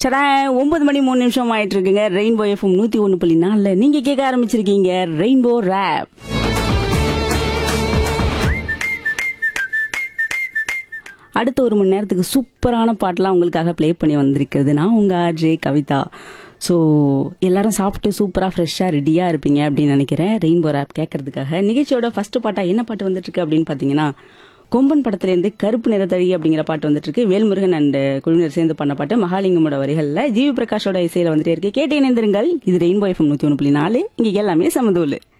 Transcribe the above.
சடா ஒன்பது மணி மூணு நிமிஷம் ஆயிட்டு இருக்குங்க ரெயின்போ எஃப்எம் நூத்தி ஒண்ணு புள்ளி நாலுல நீங்க கேட்க ஆரம்பிச்சிருக்கீங்க ரெயின்போ ரேப் அடுத்த ஒரு மணி நேரத்துக்கு சூப்பரான பாட்டெலாம் உங்களுக்காக ப்ளே பண்ணி வந்திருக்கிறது நான் உங்க ஆர்ஜே கவிதா ஸோ எல்லாரும் சாப்பிட்டு சூப்பராக ஃப்ரெஷ்ஷாக ரெடியாக இருப்பீங்க அப்படின்னு நினைக்கிறேன் ரெயின்போ ரேப் கேட்கறதுக்காக நிகழ்ச்சியோட ஃபர்ஸ்ட் பாட்டாக என்ன பாட்டு வந்துட்டு இருக்கு அப்படின்னு பார்த்தீங்கன்னா கொம்பன் படத்துலேருந்து கருப்பு நிறத்தழி அப்படிங்கிற பாட்டு வந்துட்டு இருக்கு வேல்முருகன் அண்ட் குழுவினர் சேர்ந்து பண்ண பாட்டு மகாலிங்கமோட வரிகளில் ஜிவி பிரகாஷோட இசையில வந்துட்டே இருக்கு கேட்டு இணைந்திருங்கள் இது ரெயின்போ எஃப்எம் நூற்றி ஒன்று புள்ளி நாலு இங்கே எல்லாமே சமதூள்